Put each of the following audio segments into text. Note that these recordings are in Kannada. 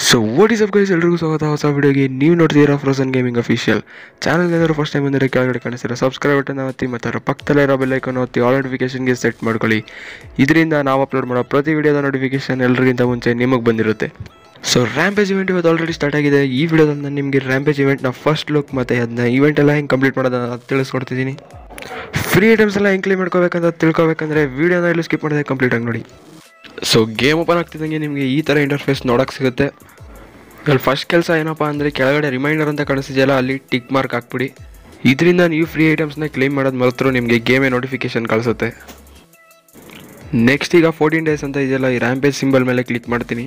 so what is up guys ಎಲ್ರಿಗೂ ಸ್ವಾಗತ ಹೊಸ ವಿಡಿಯೋಗೆ ನೀವು ನೋಡ್ತಿದ್ದೀರಾ ಫ್ರೋಸನ್ ಗೇಮಿಂಗ್ ಅಫಿಷಿಯಲ್ ಚಾನಲ್ಗೆ ಏನಾದ್ರು ಫಸ್ಟ್ ಟೈಮ್ ಬಂದರೆ ಕೆಳಗಡೆ ಕಾಣಿಸ್ತೀರಾ ಸಬ್ಸ್ಕ್ರೈಬ್ ಬಟನ್ ಒತ್ತಿ ಮತ್ತು ಅದರ ಪಕ್ಕದಲ್ಲೇ ಇರೋ ಬೆಲ್ಲೈಕನ್ ಒತ್ತಿ ಆಲ್ ನೋಟಿಫಿಕೇಷನ್ಗೆ ಸೆಟ್ ಮಾಡ್ಕೊಳ್ಳಿ ಇದರಿಂದ ನಾವು ಅಪ್ಲೋಡ್ ಮಾಡೋ ಪ್ರತಿ ವಿಡಿಯೋದ ನೋಟಿಫಿಕೇಷನ್ ಎಲ್ಲರಿಗಿಂತ ಮುಂಚೆ ನಿಮಗೆ ಬಂದಿರುತ್ತೆ ಸೊ ರ್ಯಾಂಪೇಜ್ ಇವೆಂಟ್ ಇವತ್ತು ಆಲ್ರೆಡಿ ಸ್ಟಾರ್ಟ್ ಆಗಿದೆ ಈ ವಿಡಿಯೋದಲ್ಲಿ ನಾನು ನಿಮಗೆ ರ್ಯಾಂಪೇಜ್ ಇವೆಂಟ್ನ ಫಸ್ಟ್ ಲುಕ್ ಮತ್ತು ಅದನ್ನ ಇವೆಂಟ್ ಎಲ್ಲ ಹೆಂಗೆ ಕಂಪ್ಲೀಟ್ ಮಾಡೋದನ್ನ ತಿಳಿಸ್ಕೊಡ್ತಿದ್ದೀನಿ ಫ್ರೀ ಐಟಮ್ಸ್ ಎಲ್ಲ ಹೆಂಗೆ ಕ್ಲೇಮ್ ಮಾಡ್ಕೋಬೇಕಂತ ತಿಳ್ಕೊಬೇಕಂದ್ರೆ ವೀಡಿಯೋನ ಎಲ್ಲೂ ಸ್ಕಿಪ್ ಮಾಡಿದೆ ಕಂಪ್ಲೀಟ್ ಆಗಿ ನೋಡಿ ಸೊ ಗೇಮ್ ಓಪನ್ ಆಗ್ತಿದ್ದಂಗೆ ನಿಮಗೆ ಈ ಥರ ಇಂಟರ್ಫೇಸ್ ನೋಡೋಕ್ಕೆ ಸಿಗುತ್ತೆ ಅಲ್ಲಿ ಫಸ್ಟ್ ಕೆಲಸ ಏನಪ್ಪ ಅಂದರೆ ಕೆಳಗಡೆ ರಿಮೈಂಡರ್ ಅಂತ ಕಾಣಿಸ್ತಿದೆಯಲ್ಲ ಅಲ್ಲಿ ಟಿಕ್ ಮಾರ್ಕ್ ಹಾಕ್ಬಿಡಿ ಇದರಿಂದ ನೀವು ಫ್ರೀ ಐಟಮ್ಸ್ನ ಕ್ಲೇಮ್ ಮಾಡೋದು ಮರೆತರು ನಿಮಗೆ ಗೇಮೇ ನೋಟಿಫಿಕೇಶನ್ ಕಳಿಸುತ್ತೆ ನೆಕ್ಸ್ಟ್ ಈಗ ಫೋರ್ಟೀನ್ ಡೇಸ್ ಅಂತ ಇದೆಯಲ್ಲ ಈ ರ್ಯಾಂಪೇಜ್ ಸಿಂಬಲ್ ಮೇಲೆ ಕ್ಲಿಕ್ ಮಾಡ್ತೀನಿ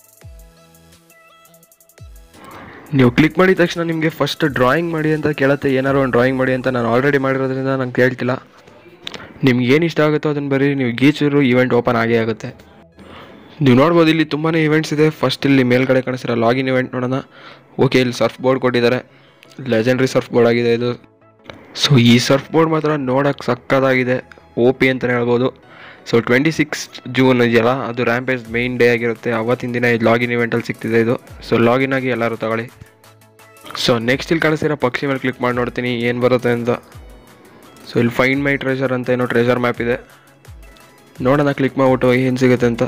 ನೀವು ಕ್ಲಿಕ್ ಮಾಡಿದ ತಕ್ಷಣ ನಿಮಗೆ ಫಸ್ಟ್ ಡ್ರಾಯಿಂಗ್ ಮಾಡಿ ಅಂತ ಕೇಳುತ್ತೆ ಏನಾದ್ರು ಒಂದು ಡ್ರಾಯಿಂಗ್ ಮಾಡಿ ಅಂತ ನಾನು ಆಲ್ರೆಡಿ ಮಾಡಿರೋದ್ರಿಂದ ನಂಗೆ ಕೇಳ್ತಿಲ್ಲ ನಿಮ್ಗೆ ಏನು ಇಷ್ಟ ಆಗುತ್ತೋ ಅದನ್ನು ಬರೀ ನೀವು ಗೀಚರು ಇವೆಂಟ್ ಓಪನ್ ಆಗೇ ಆಗುತ್ತೆ ನೀವು ನೋಡ್ಬೋದು ಇಲ್ಲಿ ತುಂಬಾ ಇವೆಂಟ್ಸ್ ಇದೆ ಫಸ್ಟ್ ಇಲ್ಲಿ ಮೇಲ್ಗಡೆ ಕಾಣಿಸಿರೋ ಲಾಗಿನ್ ಇವೆಂಟ್ ನೋಡೋಣ ಓಕೆ ಇಲ್ಲಿ ಸರ್ಫ್ ಬೋರ್ಡ್ ಕೊಟ್ಟಿದ್ದಾರೆ ಲೆಜೆಂಡ್ರಿ ಸರ್ಫ್ ಬೋರ್ಡ್ ಆಗಿದೆ ಇದು ಸೊ ಈ ಸರ್ಫ್ ಬೋರ್ಡ್ ಮಾತ್ರ ನೋಡೋಕ್ಕೆ ಸಕ್ಕತ್ತಾಗಿದೆ ಓ ಪಿ ಅಂತಲೇ ಹೇಳ್ಬೋದು ಸೊ ಟ್ವೆಂಟಿ ಸಿಕ್ಸ್ ಜೂನ್ ಇದೆಯಲ್ಲ ಅದು ರ್ಯಾಂಪೇಜ್ ಮೇಯ್ನ್ ಡೇ ಆಗಿರುತ್ತೆ ಅವತ್ತಿನ ದಿನ ಇದು ಲಾಗಿನ್ ಇವೆಂಟಲ್ಲಿ ಸಿಗ್ತಿದೆ ಇದು ಸೊ ಲಾಗಿನ್ ಆಗಿ ಎಲ್ಲರೂ ತಗೊಳ್ಳಿ ಸೊ ನೆಕ್ಸ್ಟ್ ಇಲ್ಲಿ ಕಾಣಿಸ್ತಿರೋ ಪಕ್ಷಿ ಮೇಲೆ ಕ್ಲಿಕ್ ಮಾಡಿ ನೋಡ್ತೀನಿ ಏನು ಬರುತ್ತೆ ಅಂತ ಸೊ ಇಲ್ಲಿ ಫೈನ್ ಮೈ ಟ್ರೆಷರ್ ಅಂತ ಏನೋ ಟ್ರೆಷರ್ ಮ್ಯಾಪ್ ಇದೆ ನೋಡೋಣ ಕ್ಲಿಕ್ ಮಾಡಿಬಿಟ್ಟು ಏನು ಸಿಗುತ್ತೆ ಅಂತ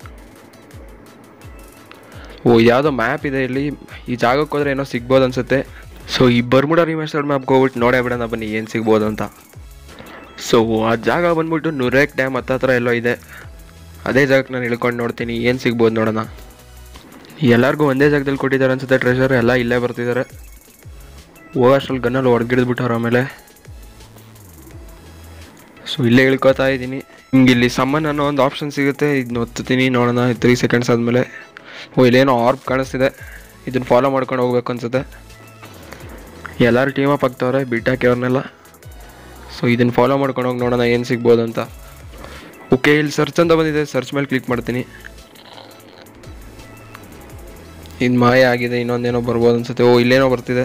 ಓ ಯಾವುದೋ ಮ್ಯಾಪ್ ಇದೆ ಇಲ್ಲಿ ಈ ಜಾಗಕ್ಕೆ ಹೋದ್ರೆ ಏನೋ ಸಿಗ್ಬೋದು ಅನ್ಸುತ್ತೆ ಸೊ ಈ ಬರ್ಮುಡ ರಿಮಾಸ್ಟರ್ಡ್ ಮ್ಯಾಪ್ಗೆ ಹೋಗ್ಬಿಟ್ಟು ನೋಡೇ ಬಿಡೋಣ ಬನ್ನಿ ಏನು ಸಿಗ್ಬೋದು ಅಂತ ಸೊ ಆ ಜಾಗ ಬಂದ್ಬಿಟ್ಟು ನುರೇಕ್ ಡ್ಯಾಮ್ ಹತ್ತತ್ರ ಎಲ್ಲೋ ಇದೆ ಅದೇ ಜಾಗಕ್ಕೆ ನಾನು ಇಳ್ಕೊಂಡು ನೋಡ್ತೀನಿ ಏನು ಸಿಗ್ಬೋದು ನೋಡೋಣ ಎಲ್ಲರಿಗೂ ಒಂದೇ ಜಾಗದಲ್ಲಿ ಕೊಟ್ಟಿದ್ದಾರೆ ಅನ್ಸುತ್ತೆ ಟ್ರೆಷರ್ ಎಲ್ಲ ಇಲ್ಲೇ ಬರ್ತಿದ್ದಾರೆ ಹೋಗೋಷ್ಟ್ರಲ್ಲಿ ಗನ್ನಲ್ಲಿ ಹೊಡ್ಗಿಡ್ಬಿಟ್ಟವ್ರು ಆಮೇಲೆ ಸೊ ಇಲ್ಲೇ ಇಳ್ಕೊತಾ ಇದ್ದೀನಿ ಹಿಂಗೆ ಇಲ್ಲಿ ಸಮ್ಮನ್ ಅನ್ನೋ ಒಂದು ಆಪ್ಷನ್ ಸಿಗುತ್ತೆ ಇದನ್ನ ಒತ್ತೀನಿ ನೋಡೋಣ ತ್ರೀ ಸೆಕೆಂಡ್ಸ್ ಆದಮೇಲೆ ಓ ಇಲ್ಲೇನೋ ಆರ್ಬ್ ಕಾಣಿಸ್ತಿದೆ ಇದನ್ನು ಫಾಲೋ ಮಾಡ್ಕೊಂಡು ಹೋಗ್ಬೇಕು ಅನ್ಸುತ್ತೆ ಎಲ್ಲರೂ ಟೀಮ್ ಅಪ್ ಆಗ್ತವ್ರೆ ಬಿಟ್ಟಾಕಿ ಅವ್ರನ್ನೆಲ್ಲ ಸೊ ಇದನ್ನು ಫಾಲೋ ಮಾಡ್ಕೊಂಡು ಹೋಗಿ ನೋಡೋಣ ಏನು ಸಿಗ್ಬೋದು ಅಂತ ಓಕೆ ಇಲ್ಲಿ ಸರ್ಚ್ ಅಂತ ಬಂದಿದೆ ಸರ್ಚ್ ಮೇಲೆ ಕ್ಲಿಕ್ ಮಾಡ್ತೀನಿ ಇದು ಮಾಯ ಆಗಿದೆ ಇನ್ನೊಂದೇನೋ ಬರ್ಬೋದು ಅನ್ಸುತ್ತೆ ಓ ಇಲ್ಲೇನೋ ಬರ್ತಿದೆ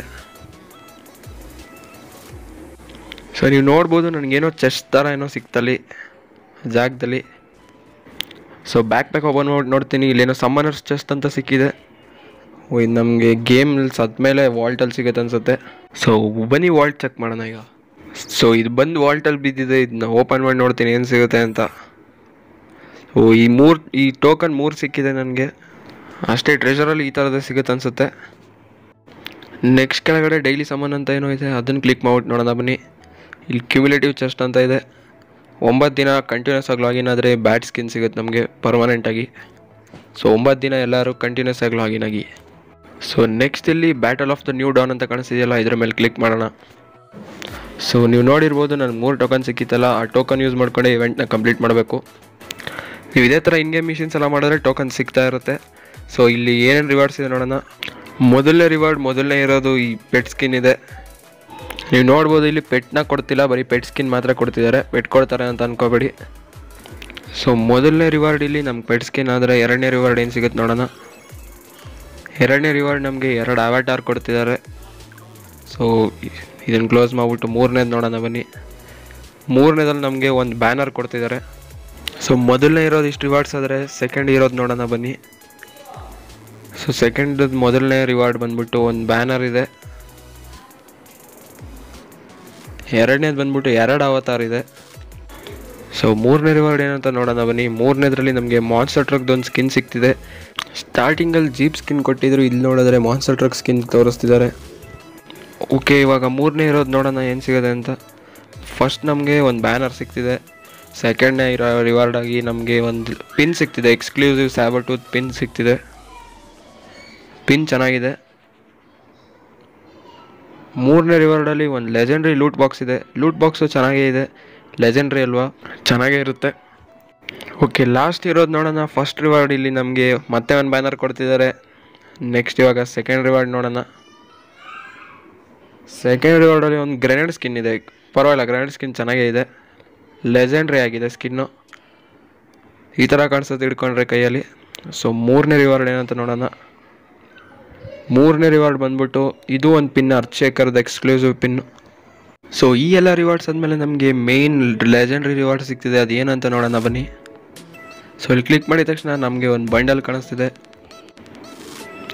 ಸೊ ನೀವು ನೋಡ್ಬೋದು ನನಗೇನೋ ಚೆಸ್ಟ್ ಥರ ಏನೋ ಸಿಕ್ತಲ್ಲಿ ಜಾಗದಲ್ಲಿ ಸೊ ಬ್ಯಾಕ್ ಪ್ಯಾಕ್ ಓಪನ್ ಮಾಡಿ ನೋಡ್ತೀನಿ ಇಲ್ಲೇನೋ ಸಮ್ಮನರ್ಸ್ ಚೆಸ್ಟ್ ಅಂತ ಸಿಕ್ಕಿದೆ ಓ ಇದು ನಮಗೆ ಗೇಮ್ ಸದ್ಮೇಲೆ ವಾಲ್ಟಲ್ಲಿ ಸಿಗುತ್ತೆ ಅನ್ಸುತ್ತೆ ಸೊ ಬನ್ನಿ ವಾಲ್ಟ್ ಚೆಕ್ ಮಾಡೋಣ ಈಗ ಸೊ ಇದು ಬಂದು ವಾಲ್ಟಲ್ಲಿ ಬಿದ್ದಿದೆ ಇದನ್ನ ಓಪನ್ ಮಾಡಿ ನೋಡ್ತೀನಿ ಏನು ಸಿಗುತ್ತೆ ಅಂತ ಓ ಈ ಮೂರು ಈ ಟೋಕನ್ ಮೂರು ಸಿಕ್ಕಿದೆ ನನಗೆ ಅಷ್ಟೇ ಟ್ರೆಷರಲ್ಲಿ ಈ ಥರದ್ದು ಸಿಗುತ್ತೆ ಅನ್ಸುತ್ತೆ ನೆಕ್ಸ್ಟ್ ಕೆಳಗಡೆ ಡೈಲಿ ಸಮ್ಮನ್ ಅಂತ ಏನೋ ಇದೆ ಅದನ್ನು ಕ್ಲಿಕ್ ಮಾಡ್ಬಿಟ್ಟು ನೋಡೋಣ ಬನ್ನಿ ಇಲ್ಲಿ ಕ್ಯುಮುಲೇಟಿವ್ ಚೆಸ್ಟ್ ಅಂತ ಇದೆ ಒಂಬತ್ತು ದಿನ ಕಂಟಿನ್ಯೂಸ್ ಆಗಿ ಲಾಗಿನ್ ಆದರೆ ಬ್ಯಾಟ್ ಸ್ಕಿನ್ ಸಿಗುತ್ತೆ ನಮಗೆ ಪರ್ಮನೆಂಟಾಗಿ ಸೊ ಒಂಬತ್ತು ದಿನ ಎಲ್ಲರೂ ಕಂಟಿನ್ಯೂಸ್ ಆಗಿ ಲಾಗಿನ್ ಆಗಿ ಸೊ ನೆಕ್ಸ್ಟ್ ಇಲ್ಲಿ battle of the new dawn ಅಂತ ಕಾಣಿಸ್ತಿದೆಯಲ್ಲ ಇದ್ರ ಮೇಲೆ ಕ್ಲಿಕ್ ಮಾಡೋಣ ಸೊ ನೀವು ನೋಡಿರ್ಬೋದು ನಾನು ಮೂರು ಟೋಕನ್ ಸಿಕ್ಕಿತ್ತಲ್ಲ ಆ ಟೋಕನ್ ಯೂಸ್ ಮಾಡ್ಕೊಂಡೆ ಇವೆಂಟ್ನ ಕಂಪ್ಲೀಟ್ ಮಾಡಬೇಕು ನೀವು ಇದೇ ಥರ ಇನ್ಗೇಮ್ ಮಿಷನ್ಸ್ ಎಲ್ಲ ಮಾಡಿದ್ರೆ ಟೋಕನ್ ಸಿಗ್ತಾ ಇರುತ್ತೆ ಸೊ ಇಲ್ಲಿ ಏನೇನು ರಿವಾರ್ಡ್ಸ್ ಇದೆ ನೋಡೋಣ ಮೊದಲನೇ ರಿವಾರ್ಡ್ ಮೊದಲನೇ ಇರೋದು ಈ ಪೆಟ್ ಸ್ಕಿನ್ ಇದೆ ನೀವು ನೋಡ್ಬೋದು ಇಲ್ಲಿ ಪೆಟ್ನ ಕೊಡ್ತಿಲ್ಲ ಬರೀ ಪೆಟ್ ಸ್ಕಿನ್ ಮಾತ್ರ ಕೊಡ್ತಿದ್ದಾರೆ ಪೆಟ್ ಕೊಡ್ತಾರೆ ಅಂತ ಅನ್ಕೋಬೇಡಿ ಸೊ ಮೊದಲನೇ ರಿವಾರ್ಡ್ ಇಲ್ಲಿ ನಮ್ಗೆ ಪೆಟ್ ಸ್ಕಿನ್ ಆದರೆ ಎರಡನೇ ರಿವಾರ್ಡ್ ಏನು ಸಿಗುತ್ತೆ ನೋಡೋಣ ಎರಡನೇ ರಿವಾರ್ಡ್ ನಮಗೆ ಎರಡು ಅವಾಟಾರ್ ಕೊಡ್ತಿದ್ದಾರೆ ಸೊ ಇದನ್ನು ಕ್ಲೋಸ್ ಮಾಡಿಬಿಟ್ಟು ಮೂರನೇದು ನೋಡೋಣ ಬನ್ನಿ ಮೂರನೇದಲ್ಲಿ ನಮಗೆ ಒಂದು ಬ್ಯಾನರ್ ಕೊಡ್ತಿದ್ದಾರೆ ಸೊ ಮೊದಲನೇ ಇರೋದು ಇಷ್ಟು ರಿವಾರ್ಡ್ಸ್ ಆದರೆ ಸೆಕೆಂಡ್ ಇರೋದು ನೋಡೋಣ ಬನ್ನಿ ಸೊ ಸೆಕೆಂಡ್ ಮೊದಲನೇ ರಿವಾರ್ಡ್ ಬಂದ್ಬಿಟ್ಟು ಒಂದು ಬ್ಯಾನರ್ ಇದೆ ಎರಡನೇದು ಬಂದ್ಬಿಟ್ಟು ಎರಡು ಅವತಾರ್ ಇದೆ ಸೊ ಮೂರನೇ ರಿವಾರ್ಡ್ ಏನಂತ ನೋಡೋಣ ಬನ್ನಿ ಮೂರನೇದ್ರಲ್ಲಿ ನಮಗೆ ಮಾನ್ಸ್ಟರ್ ಟ್ರಕ್ದೊಂದು ಸ್ಕಿನ್ ಸಿಗ್ತಿದೆ ಸ್ಟಾರ್ಟಿಂಗಲ್ಲಿ ಜೀಪ್ ಸ್ಕಿನ್ ಕೊಟ್ಟಿದ್ರು ಇಲ್ಲಿ ನೋಡಿದ್ರೆ ಮಾನ್ಸ್ಟರ್ ಟ್ರಕ್ ಸ್ಕಿನ್ ತೋರಿಸ್ತಿದ್ದಾರೆ ಓಕೆ ಇವಾಗ ಮೂರನೇ ಇರೋದು ನೋಡೋಣ ಏನು ಸಿಗುತ್ತೆ ಅಂತ ಫಸ್ಟ್ ನಮಗೆ ಒಂದು ಬ್ಯಾನರ್ ಸಿಗ್ತಿದೆ ಸೆಕೆಂಡ್ನೇ ಇರೋ ರಿವಾರ್ಡ್ ಆಗಿ ನಮಗೆ ಒಂದು ಪಿನ್ ಸಿಗ್ತಿದೆ ಎಕ್ಸ್ಕ್ಲೂಸಿವ್ ಸ್ಯಾಬರ್ ಟೂತ್ ಪಿನ್ ಸಿಗ್ತಿದೆ ಪಿನ್ ಚೆನ್ನಾಗಿದೆ ಮೂರನೇ ರಿವಾರ್ಡಲ್ಲಿ ಒಂದು ಲೆಜೆಂಡ್ರಿ ಲೂಟ್ ಬಾಕ್ಸ್ ಇದೆ ಲೂಟ್ ಬಾಕ್ಸು ಚೆನ್ನಾಗೇ ಇದೆ ಲೆಜೆಂಡ್ರಿ ಅಲ್ವಾ ಚೆನ್ನಾಗೇ ಇರುತ್ತೆ ಓಕೆ ಲಾಸ್ಟ್ ಇರೋದು ನೋಡೋಣ ಫಸ್ಟ್ ರಿವಾರ್ಡ್ ಇಲ್ಲಿ ನಮಗೆ ಮತ್ತೆ ಒಂದು ಬ್ಯಾನರ್ ಕೊಡ್ತಿದ್ದಾರೆ ನೆಕ್ಸ್ಟ್ ಇವಾಗ ಸೆಕೆಂಡ್ ರಿವಾರ್ಡ್ ನೋಡೋಣ ಸೆಕೆಂಡ್ ರಿವಾರ್ಡಲ್ಲಿ ಒಂದು ಗ್ರೆನೇಡ್ ಸ್ಕಿನ್ ಇದೆ ಪರವಾಗಿಲ್ಲ ಗ್ರೆನೇಡ್ ಸ್ಕಿನ್ ಚೆನ್ನಾಗೇ ಇದೆ ಲೆಜೆಂಡ್ರಿ ಆಗಿದೆ ಸ್ಕಿನ್ನು ಈ ಥರ ಕಾಣಿಸುತ್ತೆ ಹಿಡ್ಕೊಂಡ್ರೆ ಕೈಯಲ್ಲಿ ಸೊ ಮೂರನೇ ರಿವಾರ್ಡ್ ಏನಂತ ನೋಡೋಣ ಮೂರನೇ ರಿವಾರ್ಡ್ ಬಂದ್ಬಿಟ್ಟು ಇದು ಒಂದು ಪಿನ್ ಅರ್ಚೇಕರ್ದು ಎಕ್ಸ್ಕ್ಲೂಸಿವ್ ಪಿನ್ನು ಸೊ ಈ ಎಲ್ಲ ರಿವಾರ್ಡ್ಸ್ ಆದಮೇಲೆ ನಮಗೆ ಮೇಯ್ನ್ ಲೆಜೆಂಡ್ರಿ ರಿವಾರ್ಡ್ ಸಿಗ್ತಿದೆ ಅದು ಏನಂತ ನೋಡೋಣ ಬನ್ನಿ ಸೊ ಇಲ್ಲಿ ಕ್ಲಿಕ್ ಮಾಡಿದ ತಕ್ಷಣ ನಮಗೆ ಒಂದು ಬಂಡಲ್ ಕಾಣಿಸ್ತಿದೆ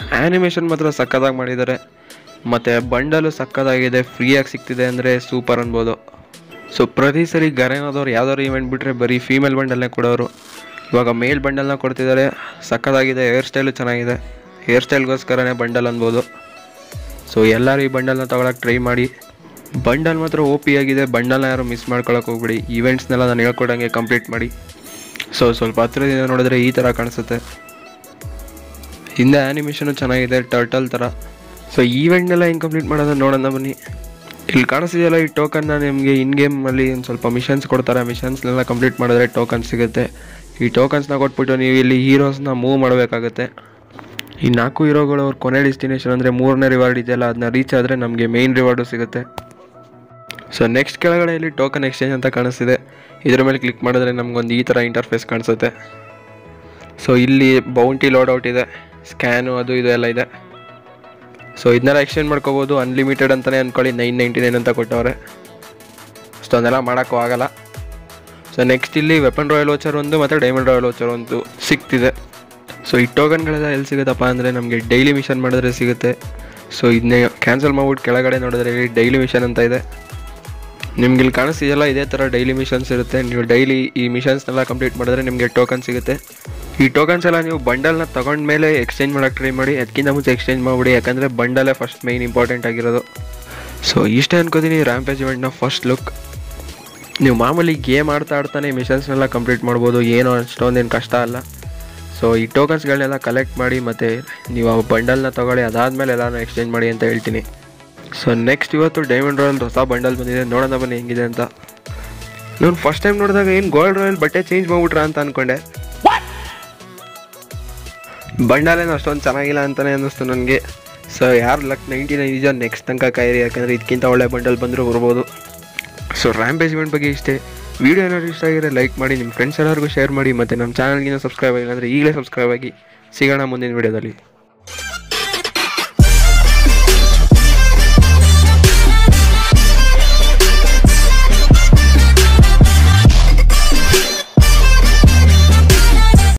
ಆ್ಯನಿಮೇಷನ್ ಮಾತ್ರ ಸಕ್ಕತ್ತಾಗಿ ಮಾಡಿದ್ದಾರೆ ಮತ್ತು ಬಂಡಲು ಸಕ್ಕತ್ತಾಗಿದೆ ಫ್ರೀಯಾಗಿ ಸಿಗ್ತಿದೆ ಅಂದರೆ ಸೂಪರ್ ಅನ್ಬೋದು ಸೊ ಪ್ರತಿ ಸರಿ ಗರೇನಾದವ್ರು ಯಾವ್ದಾದ್ರು ಇವೆಂಟ್ ಬಿಟ್ಟರೆ ಬರೀ ಫೀಮೇಲ್ ಬಂಡಲ್ನೇ ಕೊಡೋರು ಇವಾಗ ಮೇಲ್ ಬಂಡಲ್ನ ಕೊಡ್ತಿದ್ದಾರೆ ಸಕ್ಕತ್ತಾಗಿದೆ ಹೇರ್ ಸ್ಟೈಲು ಚೆನ್ನಾಗಿದೆ ಹೇರ್ ಸ್ಟೈಲ್ಗೋಸ್ಕರನೇ ಬಂಡಲ್ ಅನ್ಬೋದು ಸೊ ಎಲ್ಲರೂ ಈ ಬಂಡಲ್ನ ತೊಗೊಳಕ್ಕೆ ಟ್ರೈ ಮಾಡಿ ಬಂಡಲ್ ಮಾತ್ರ ಓ ಪಿ ಆಗಿದೆ ಬಂಡಲ್ನ ಯಾರು ಮಿಸ್ ಮಾಡ್ಕೊಳಕ್ಕೆ ಹೋಗ್ಬಿಡಿ ಈವೆಂಟ್ಸ್ನೆಲ್ಲ ನಾನು ಹೇಳ್ಕೊಡಂಗೆ ಕಂಪ್ಲೀಟ್ ಮಾಡಿ ಸೊ ಸ್ವಲ್ಪ ಹತ್ರದಿಂದ ನೋಡಿದ್ರೆ ಈ ಥರ ಕಾಣಿಸುತ್ತೆ ಹಿಂದೆ ಆ್ಯನಿಮೇಷನು ಚೆನ್ನಾಗಿದೆ ಟರ್ಟಲ್ ಥರ ಸೊ ಈವೆಂಟ್ನೆಲ್ಲ ಹೆಂಗೆ ಕಂಪ್ಲೀಟ್ ಮಾಡೋದು ನೋಡೋಣ ಬನ್ನಿ ಇಲ್ಲಿ ಕಾಣಿಸ್ತಿದೆಯಲ್ಲ ಈ ಟೋಕನ್ನ ನಿಮಗೆ ಇನ್ ಗೇಮಲ್ಲಿ ಒಂದು ಸ್ವಲ್ಪ ಮಿಷನ್ಸ್ ಕೊಡ್ತಾರೆ ಮಿಷನ್ಸ್ನೆಲ್ಲ ಕಂಪ್ಲೀಟ್ ಮಾಡಿದ್ರೆ ಟೋಕನ್ ಸಿಗುತ್ತೆ ಈ ಟೋಕನ್ಸ್ನ ಕೊಟ್ಬಿಟ್ಟು ನೀವು ಇಲ್ಲಿ ಹೀರೋಸ್ನ ಮೂವ್ ಮಾಡಬೇಕಾಗುತ್ತೆ ಈ ನಾಲ್ಕು ಹೀರೋಗಳು ಅವ್ರ ಕೊನೆ ಡೆಸ್ಟಿನೇಷನ್ ಅಂದರೆ ಮೂರನೇ ರಿವಾರ್ಡ್ ಇದೆಯಲ್ಲ ಅದನ್ನ ರೀಚ್ ಆದರೆ ನಮಗೆ ಮೇಯ್ನ್ ರಿವಾರ್ಡು ಸಿಗುತ್ತೆ ಸೊ ನೆಕ್ಸ್ಟ್ ಕೆಳಗಡೆ ಇಲ್ಲಿ ಟೋಕನ್ ಎಕ್ಸ್ಚೇಂಜ್ ಅಂತ ಕಾಣಿಸ್ತಿದೆ ಇದ್ರ ಮೇಲೆ ಕ್ಲಿಕ್ ಮಾಡಿದ್ರೆ ನಮಗೊಂದು ಈ ಥರ ಇಂಟರ್ಫೇಸ್ ಕಾಣಿಸುತ್ತೆ ಸೊ ಇಲ್ಲಿ ಬೌಂಟಿ ಲೋಡ್ ಔಟ್ ಇದೆ ಸ್ಕ್ಯಾನು ಅದು ಇದು ಎಲ್ಲ ಇದೆ ಸೊ ಇದನ್ನೆಲ್ಲ ಎಕ್ಸ್ಚೇಂಜ್ ಮಾಡ್ಕೋಬೋದು ಅನ್ಲಿಮಿಟೆಡ್ ಅಂತಲೇ ಅಂದ್ಕೊಳ್ಳಿ ನೈನ್ ನೈಂಟಿ ನೈನ್ ಅಂತ ಕೊಟ್ಟವ್ರೆ ಸೊ ಅದನ್ನೆಲ್ಲ ಮಾಡೋಕ್ಕೂ ಆಗಲ್ಲ ಸೊ ನೆಕ್ಸ್ಟ್ ಇಲ್ಲಿ ವೆಪನ್ ರಾಯಲ್ ವಾಚರ್ ಒಂದು ಮತ್ತು ಡೈಮಂಡ್ ರಾಯಲ್ ವಾಚರ್ ಒಂದು ಸಿಗ್ತಿದೆ ಸೊ ಈ ಟೋಕನ್ಗಳೆಲ್ಲ ಎಲ್ಲಿ ಸಿಗುತ್ತಪ್ಪ ಅಂದರೆ ನಮಗೆ ಡೈಲಿ ಮಿಷನ್ ಮಾಡಿದ್ರೆ ಸಿಗುತ್ತೆ ಸೊ ಇದನ್ನೇ ಕ್ಯಾನ್ಸಲ್ ಮಾಡ್ಬಿಟ್ಟು ಕೆಳಗಡೆ ನೋಡಿದ್ರೆ ಇಲ್ಲಿ ಡೈಲಿ ಮಿಷನ್ ಅಂತ ಇದೆ ನಿಮ್ಗೆ ಇಲ್ಲಿ ಕಾಣಿಸ್ತಿದೆಯಲ್ಲ ಇದೇ ಥರ ಡೈಲಿ ಮಿಷನ್ಸ್ ಇರುತ್ತೆ ನೀವು ಡೈಲಿ ಈ ಮಿಷನ್ಸ್ನೆಲ್ಲ ಕಂಪ್ಲೀಟ್ ಮಾಡಿದ್ರೆ ನಿಮಗೆ ಟೋಕನ್ ಸಿಗುತ್ತೆ ಈ ಟೋಕನ್ಸ್ ಎಲ್ಲ ನೀವು ಬಂಡಲ್ನ ತಗೊಂಡ್ಮೇಲೆ ಎಕ್ಸ್ಚೇಂಜ್ ಮಾಡೋಕ್ಕೆ ಟ್ರೈ ಮಾಡಿ ಅದಕ್ಕಿಂತ ಮುಂಚೆ ಎಕ್ಸ್ಚೇಂಜ್ ಮಾಡಿಬಿಡಿ ಯಾಕಂದರೆ ಬಂಡಲೇ ಫಸ್ಟ್ ಮೈನ್ ಇಂಪಾರ್ಟೆಂಟ್ ಆಗಿರೋದು ಸೊ ಇಷ್ಟೇ ಅನ್ಕೋತೀನಿ ರ್ಯಾಂಪೇಜ್ ಇವೆಂಟ್ನ ಫಸ್ಟ್ ಲುಕ್ ನೀವು ಮಾಮೂಲಿ ಗೇಮ್ ಆಡ್ತಾ ಆಡ್ತಾನೆ ಮಿಷನ್ಸ್ನೆಲ್ಲ ಕಂಪ್ಲೀಟ್ ಮಾಡ್ಬೋದು ಏನೋ ಅಷ್ಟೊಂದೇನು ಕಷ್ಟ ಅಲ್ಲ ಸೊ ಈ ಟೋಕನ್ಸ್ಗಳನ್ನೆಲ್ಲ ಕಲೆಕ್ಟ್ ಮಾಡಿ ಮತ್ತು ನೀವು ಆ ಬಂಡಲ್ನ ತೊಗೊಳ್ಳಿ ಅದಾದಮೇಲೆ ಎಲ್ಲಾನು ಎಕ್ಸ್ಚೇಂಜ್ ಮಾಡಿ ಅಂತ ಹೇಳ್ತೀನಿ ಸೊ ನೆಕ್ಸ್ಟ್ ಇವತ್ತು ಡೈಮಂಡ್ ರಾಯಲ್ ಹೊಸ ಬಂಡಲ್ ಬಂದಿದೆ ನೋಡೋಣ ಬನ್ನಿ ಹೆಂಗಿದೆ ಅಂತ ನಾನು ಫಸ್ಟ್ ಟೈಮ್ ನೋಡಿದಾಗ ಏನು ಗೋಲ್ಡ್ ರಾಯಲ್ ಬಟ್ಟೆ ಚೇಂಜ್ ಮಾಡ್ಬಿಟ್ರಾ ಅಂತ ಅಂದ್ಕೊಂಡೆ ಬಂಡಲೇನು ಅಷ್ಟೊಂದು ಚೆನ್ನಾಗಿಲ್ಲ ಅಂತಲೇ ಅನ್ನಿಸ್ತು ನನಗೆ ಸೊ ಯಾರು ಲಕ್ ನೈಂಟಿ ನೈನ್ ಇದೆಯೋ ನೆಕ್ಸ್ಟ್ ತನಕ ಕಾಯಿರಿ ಯಾಕಂದರೆ ಇದಕ್ಕಿಂತ ಒಳ್ಳೆ ಬಂಡಲ್ ಬಂದರೂ ಬರ್ಬೋದು ಸೊ ರ್ಯಾಂಪೇಜ್ ಇವೆಂಟ್ ಬಗ್ಗೆ ಇಷ್ಟೇ ವಿಡಿಯೋ ಏನಾದ್ರು ಇಷ್ಟ ಆಗಿದ್ರೆ ಲೈಕ್ ಮಾಡಿ ನಿಮ್ಮ ಫ್ರೆಂಡ್ಸ್ ಎಲ್ಲರಿಗೂ ಶೇರ್ ಮಾಡಿ ಮತ್ತು ನಮ್ಮ ಚಾನಲ್ಗಿನ ಸಬ್ಸ್ಕ್ರೈಬ್ ಆಗಿಲ್ಲ ಅಂದರೆ ಈಗಲೇ ಸಬ್ಸ್ಕ್ರೈಬ್ ಆಗಿ ಸಿಗೋಣ ಮುಂದಿನ ವಿಡಿಯೋದಲ್ಲಿ